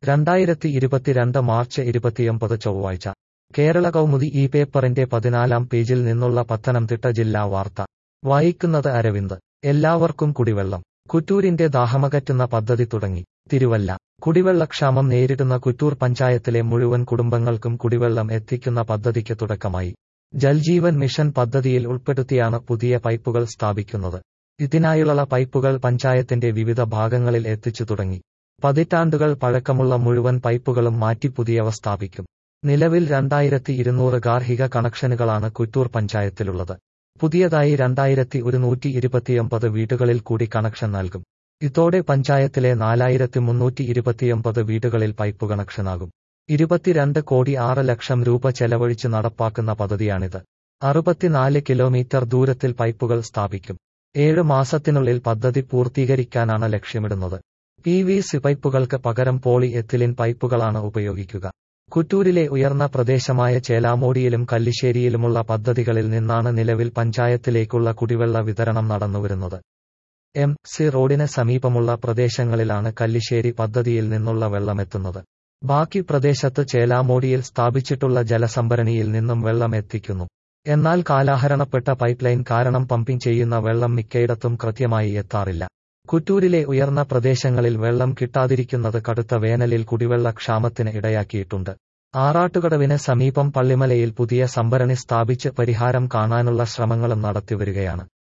രണ്ടായിരത്തി ഇരുപത്തിരണ്ട് മാർച്ച് ഇരുപത്തിയൊമ്പത് ചൊവ്വാഴ്ച കേരള കൗമുദി ഈ പേപ്പറിന്റെ പതിനാലാം പേജിൽ നിന്നുള്ള പത്തനംതിട്ട ജില്ലാ വാർത്ത വായിക്കുന്നത് അരവിന്ദ് എല്ലാവർക്കും കുടിവെള്ളം കുറ്റൂരിന്റെ ദാഹമകറ്റുന്ന പദ്ധതി തുടങ്ങി തിരുവല്ല കുടിവെള്ളക്ഷാമം നേരിടുന്ന കുറ്റൂർ പഞ്ചായത്തിലെ മുഴുവൻ കുടുംബങ്ങൾക്കും കുടിവെള്ളം എത്തിക്കുന്ന പദ്ധതിക്ക് തുടക്കമായി ജൽജീവൻ മിഷൻ പദ്ധതിയിൽ ഉൾപ്പെടുത്തിയാണ് പുതിയ പൈപ്പുകൾ സ്ഥാപിക്കുന്നത് ഇതിനായുള്ള പൈപ്പുകൾ പഞ്ചായത്തിന്റെ വിവിധ ഭാഗങ്ങളിൽ എത്തിച്ചു തുടങ്ങി പതിറ്റാണ്ടുകൾ പഴക്കമുള്ള മുഴുവൻ പൈപ്പുകളും മാറ്റി പുതിയവ സ്ഥാപിക്കും നിലവിൽ രണ്ടായിരത്തി ഇരുന്നൂറ് ഗാർഹിക കണക്ഷനുകളാണ് കുറ്റൂർ പഞ്ചായത്തിലുള്ളത് പുതിയതായി രണ്ടായിരത്തി ഒരുന്നൂറ്റി ഇരുപത്തിയൊമ്പത് വീടുകളിൽ കൂടി കണക്ഷൻ നൽകും ഇതോടെ പഞ്ചായത്തിലെ നാലായിരത്തി മുന്നൂറ്റി ഇരുപത്തിയൊമ്പത് വീടുകളിൽ പൈപ്പ് കണക്ഷനാകും ഇരുപത്തിരണ്ട് കോടി ആറ് ലക്ഷം രൂപ ചെലവഴിച്ച് നടപ്പാക്കുന്ന പദ്ധതിയാണിത് അറുപത്തിനാല് കിലോമീറ്റർ ദൂരത്തിൽ പൈപ്പുകൾ സ്ഥാപിക്കും ഏഴ് മാസത്തിനുള്ളിൽ പദ്ധതി പൂർത്തീകരിക്കാനാണ് ലക്ഷ്യമിടുന്നത് പി വി സി പൈപ്പുകൾക്ക് പകരം പോളി എത്തിലിൻ പൈപ്പുകളാണ് ഉപയോഗിക്കുക കുറ്റൂരിലെ ഉയർന്ന പ്രദേശമായ ചേലാമോടിയിലും കല്ലിശ്ശേരിയിലുമുള്ള പദ്ധതികളിൽ നിന്നാണ് നിലവിൽ പഞ്ചായത്തിലേക്കുള്ള കുടിവെള്ള വിതരണം നടന്നുവരുന്നത് എം സി റോഡിന് സമീപമുള്ള പ്രദേശങ്ങളിലാണ് കല്ലിശ്ശേരി പദ്ധതിയിൽ നിന്നുള്ള വെള്ളമെത്തുന്നത് ബാക്കി പ്രദേശത്ത് ചേലാമോടിയിൽ സ്ഥാപിച്ചിട്ടുള്ള ജലസംഭരണിയിൽ നിന്നും വെള്ളം എത്തിക്കുന്നു എന്നാൽ കാലാഹരണപ്പെട്ട പൈപ്പ് ലൈൻ കാരണം പമ്പിംഗ് ചെയ്യുന്ന വെള്ളം മിക്കയിടത്തും കൃത്യമായി എത്താറില്ല കുറ്റൂരിലെ ഉയർന്ന പ്രദേശങ്ങളിൽ വെള്ളം കിട്ടാതിരിക്കുന്നത് കടുത്ത വേനലിൽ കുടിവെള്ള ക്ഷാമത്തിന് ഇടയാക്കിയിട്ടുണ്ട് ആറാട്ടുകടവിന് സമീപം പള്ളിമലയിൽ പുതിയ സംഭരണി സ്ഥാപിച്ച് പരിഹാരം കാണാനുള്ള ശ്രമങ്ങളും നടത്തിവരികയാണ്